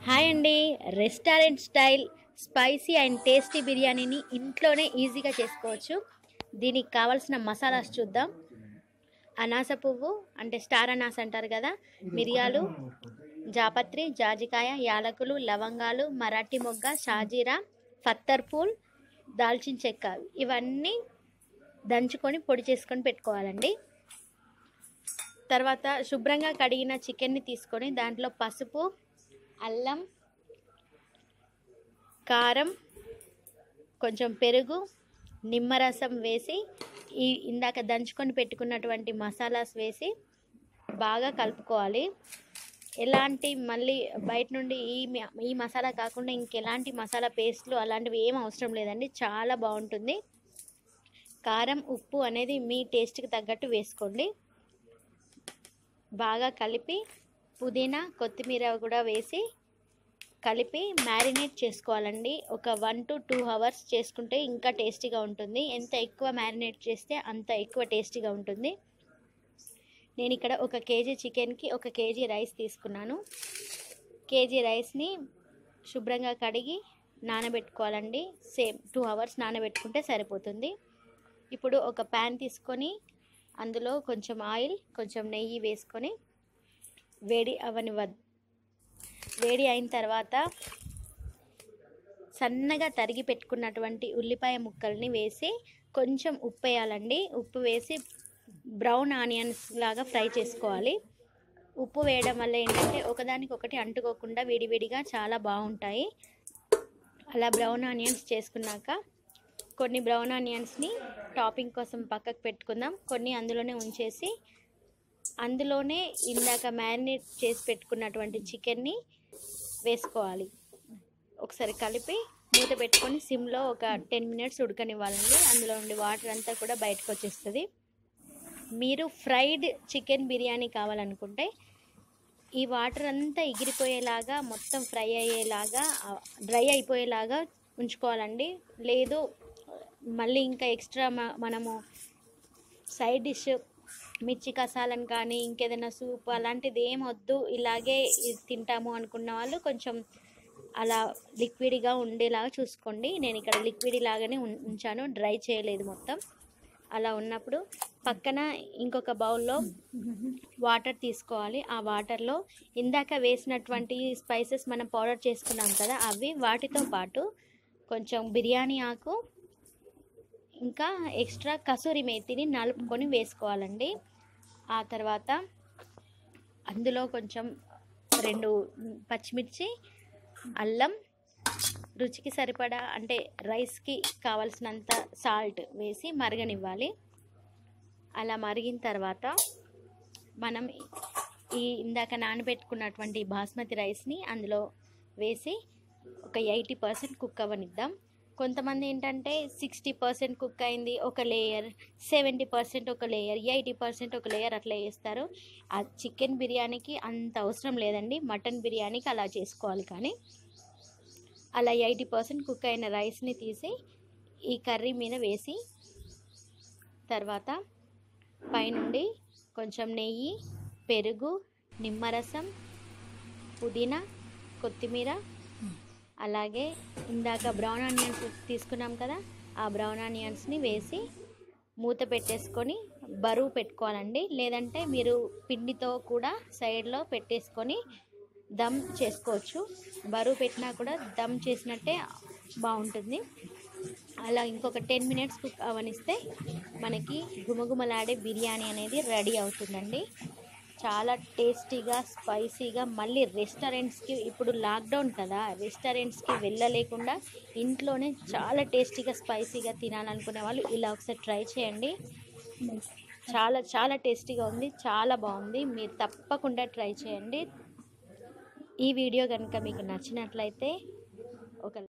hi అండి restaurant style spicy and tasty బిర్యానీని ఇంట్లోనే ఈజీగా చేసుకోవచ్చు దీనికి కావాల్సిన మసాలాస్ చూద్దాం అనాస పువ్వు అంటే స్టార్ అనాస అంటారు కదా మిరియాలు జాపత్రి జాజికాయ యాలకులు లవంగాలు మరాఠీ మొగ్గ షాజీరా ఫత్తర్ పూల్ దాల్చిన చెక్క ఇవన్నీ దంచుకొని పొడి చేసుకొని పెట్టుకోవాలండి తర్వాత శుభ్రంగా కడిగిన చికెన్ని తీసుకొని దాంట్లో పసుపు అల్లం కారం కొంచెం పెరుగు నిమ్మరసం వేసి ఈ ఇందాక దంచుకొని పెట్టుకున్నటువంటి మసాలాస్ వేసి బాగా కలుపుకోవాలి ఎలాంటి మళ్ళీ బయట నుండి ఈ మ- ఈ మసాలా కాకుండా ఇంకెలాంటి మసాలా పేస్ట్లు అలాంటివి ఏం అవసరం లేదండి చాలా బాగుంటుంది కారం ఉప్పు అనేది మీ టేస్ట్కి తగ్గట్టు వేసుకోండి బాగా కలిపి పుదీనా కొత్తిమీర కూడా వేసి కలిపి మ్యారినేట్ చేసుకోవాలండి ఒక వన్ టు టూ అవర్స్ చేసుకుంటే ఇంకా టేస్టీగా ఉంటుంది ఎంత ఎక్కువ మ్యారినేట్ చేస్తే అంత ఎక్కువ టేస్టీగా ఉంటుంది నేను ఇక్కడ ఒక కేజీ చికెన్కి ఒక కేజీ రైస్ తీసుకున్నాను కేజీ రైస్ని శుభ్రంగా కడిగి నానబెట్టుకోవాలండి సేమ్ టూ అవర్స్ నానబెట్టుకుంటే సరిపోతుంది ఇప్పుడు ఒక ప్యాన్ తీసుకొని అందులో కొంచెం ఆయిల్ కొంచెం నెయ్యి వేసుకొని వేడి అవనివ్వద్దు వేడి అయిన తర్వాత సన్నగా తరిగి పెట్టుకున్నటువంటి ఉల్లిపాయ ముక్కల్ని వేసి కొంచెం ఉప్పు వేయాలండి ఉప్పు వేసి బ్రౌన్ ఆనియన్స్ లాగా ఫ్రై చేసుకోవాలి ఉప్పు వేయడం వల్ల ఏంటంటే ఒకదానికి ఒకటి అంటుకోకుండా విడివిడిగా చాలా బాగుంటాయి అలా బ్రౌన్ ఆనియన్స్ చేసుకున్నాక కొన్ని బ్రౌన్ ఆనియన్స్ని టాపింగ్ కోసం పక్కకు పెట్టుకుందాం కొన్ని అందులోనే ఉంచేసి అందులోనే ఇందాక మ్యారినేట్ చేసి పెట్టుకున్నటువంటి చికెన్ని వేసుకోవాలి ఒకసారి కలిపి మూత పెట్టుకొని సిమ్లో ఒక టెన్ మినిట్స్ ఉడకనివ్వాలండి అందులో ఉండి వాటర్ అంతా కూడా బయటకు వచ్చేస్తుంది మీరు ఫ్రైడ్ చికెన్ బిర్యానీ కావాలనుకుంటే ఈ వాటర్ అంతా ఎగిరిపోయేలాగా మొత్తం ఫ్రై అయ్యేలాగా డ్రై అయిపోయేలాగా ఉంచుకోవాలండి లేదు మళ్ళీ ఇంకా ఎక్స్ట్రా మనము సైడ్ డిష్ మిర్చి కసాలను కానీ ఇంకేదైనా సూప్ అలాంటిది ఏం వద్దు ఇలాగే ఇది తింటాము అనుకున్న వాళ్ళు కొంచెం అలా లిక్విడ్గా ఉండేలాగా చూసుకోండి నేను ఇక్కడ లిక్విడ్ లాగానే ఉం- ఉంచాను డ్రై చేయలేదు మొత్తం అలా ఉన్నప్పుడు పక్కన ఇంకొక బౌల్లో వాటర్ తీసుకోవాలి ఆ వాటర్లో ఇందాక వేసినటువంటి స్పైసెస్ మనం పౌడర్ చేసుకున్నాం కదా అవి వాటితో పాటు కొంచెం బిర్యానీ ఆకు ఇంకా ఎక్స్ట్రా కసూరి మేతిని నలుపుకొని వేసుకోవాలండి ఆ తర్వాత అందులో కొంచెం రెండు పచ్చిమిర్చి అల్లం రుచికి సరిపడా అంటే రైస్కి కావలసినంత సాల్ట్ వేసి మరగనివ్వాలి అలా మరిగిన తర్వాత మనం ఈ ఇందాక నానబెట్టుకున్నటువంటి బాస్మతి రైస్ని అందులో వేసి ఒక ఎయిటీ పర్సెంట్ కుక్ అవ్వనిద్దాం కొంతమంది ఏంటంటే సిక్స్టీ పర్సెంట్ కుక్ అయింది ఒక లేయర్ సెవెంటీ పర్సెంట్ ఒక లేయర్ ఎయిటీ పర్సెంట్ ఒక లేయర్ అట్లా వేస్తారు ఆ చికెన్ బిర్యానీకి అంత అవసరం లేదండి మటన్ బిర్యానీకి అలా చేసుకోవాలి కానీ అలా ఎయిటీ పర్సెంట్ కుక్ అయిన రైస్ని తీసి ఈ కర్రీ మీద వేసి తర్వాత పైనుండి కొంచెం నెయ్యి పెరుగు నిమ్మరసం పుదీనా కొత్తిమీర అలాగే ఇందాక బ్రౌన్ ఆనియన్స్ తీసుకున్నాం కదా ఆ బ్రౌన్ ఆనియన్స్ని వేసి మూత పెట్టేసుకొని బరువు పెట్టుకోవాలండి లేదంటే మీరు పిండితో కూడా సైడ్లో పెట్టేసుకొని దమ్ చేసుకోవచ్చు బరువు పెట్టినా కూడా దమ్ చేసినట్టే బాగుంటుంది అలా ఇంకొక టెన్ మినిట్స్ కుక్ అవనిస్తే మనకి గుమగుమలాడే బిర్యానీ అనేది రెడీ అవుతుందండి చాలా టేస్టీగా స్పైసీగా మళ్ళీ రెస్టారెంట్స్కి ఇప్పుడు లాక్డౌన్ కదా రెస్టారెంట్స్కి వెళ్ళలేకుండా ఇంట్లోనే చాలా టేస్టీగా స్పైసీగా తినాలనుకునే వాళ్ళు ఇలా ఒకసారి ట్రై చేయండి చాలా చాలా టేస్టీగా ఉంది చాలా బాగుంది మీరు తప్పకుండా ట్రై చేయండి ఈ వీడియో కనుక మీకు నచ్చినట్లయితే ఒక